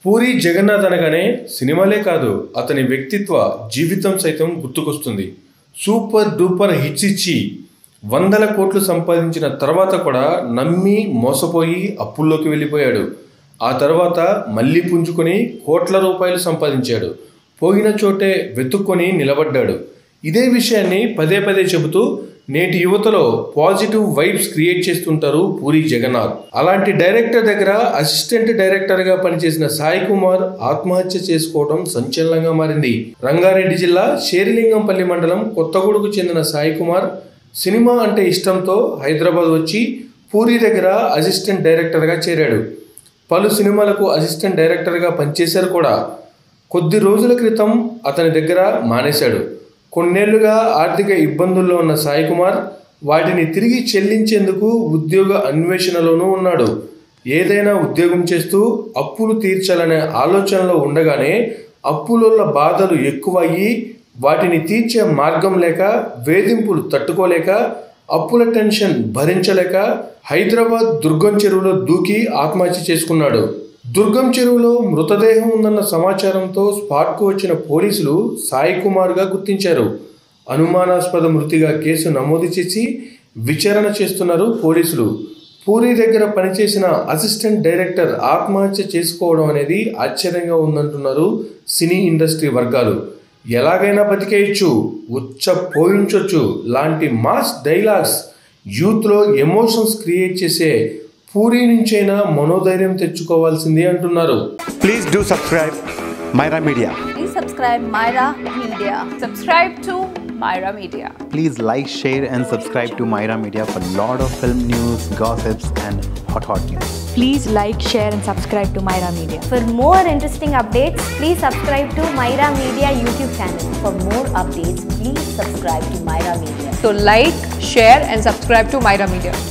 పూరి జగన్నాథ్ అనగానే సినిమాలే కాదు అతని వ్యక్తిత్వ జీవితం సైతం గుర్తుకొస్తుంది సూపర్ డూపర్ హిట్స్ ఇచ్చి వందల కోట్లు సంపాదించిన తర్వాత కూడా నమ్మి మోసపోయి అప్పుల్లోకి వెళ్ళిపోయాడు ఆ తర్వాత మళ్ళీ పుంజుకొని కోట్ల రూపాయలు సంపాదించాడు పోయిన చోటే వెతుక్కొని నిలబడ్డాడు ఇదే విషయాన్ని పదే పదే చెబుతూ నేటి యువతలో పాజిటివ్ వైబ్స్ క్రియేట్ చేస్తుంటారు పూరి జగన్నాథ్ అలాంటి డైరెక్టర్ దగ్గర అసిస్టెంట్ డైరెక్టర్గా పనిచేసిన సాయి కుమార్ ఆత్మహత్య చేసుకోవడం సంచలనంగా మారింది రంగారెడ్డి జిల్లా షేరిలింగంపల్లి మండలం కొత్తగూడకు చెందిన సాయి కుమార్ సినిమా అంటే ఇష్టంతో హైదరాబాద్ వచ్చి పూరి దగ్గర అసిస్టెంట్ డైరెక్టర్గా చేరాడు పలు సినిమాలకు అసిస్టెంట్ డైరెక్టర్గా పనిచేశారు కూడా కొద్ది రోజుల క్రితం అతని దగ్గర మానేశాడు కొన్నేళ్లుగా ఆర్థిక ఇబ్బందుల్లో ఉన్న సాయి కుమార్ వాటిని తిరిగి చెల్లించేందుకు ఉద్యోగ అన్వేషణలోనూ ఉన్నాడు ఏదైనా ఉద్యోగం చేస్తూ అప్పులు తీర్చాలనే ఆలోచనలో ఉండగానే అప్పుల బాధలు ఎక్కువయ్యి వాటిని తీర్చే మార్గం లేక వేధింపులు తట్టుకోలేక అప్పుల టెన్షన్ భరించలేక హైదరాబాద్ దుర్గం చెరువులో దూకి ఆత్మహత్య చేసుకున్నాడు దుర్గం చెరువులో మృతదేహం ఉందన్న సమాచారంతో స్పాట్కు వచ్చిన పోలీసులు సాయి కుమార్గా గుర్తించారు అనుమానాస్పద మృతిగా కేసు నమోదు చేసి విచారణ చేస్తున్నారు పోలీసులు పూరి దగ్గర పనిచేసిన అసిస్టెంట్ డైరెక్టర్ ఆత్మహత్య చేసుకోవడం అనేది ఆశ్చర్యంగా ఉందంటున్నారు సినీ ఇండస్ట్రీ వర్గాలు ఎలాగైనా బతికేయచ్చు ఉచ్చ పోయించొచ్చు లాంటి మాస్ డైలాగ్స్ యూత్లో ఎమోషన్స్ క్రియేట్ చేసే పూరి నుంచైనా మనోధైర్యం తెచ్చుకోవాల్సిందే అంటున్నారు Please do subscribe Myra Media. Please subscribe Myra Media. Subscribe to Myra Media. Please like, share, and subscribe to Myra Media for lot of film news, gossips, and hot hot news. Please like, share, and subscribe to Myra Media. For more interesting updates, please subscribe to Myra Media YouTube channel. For more updates, please subscribe to Myra Media. So like, share and subscribe to Myra Media.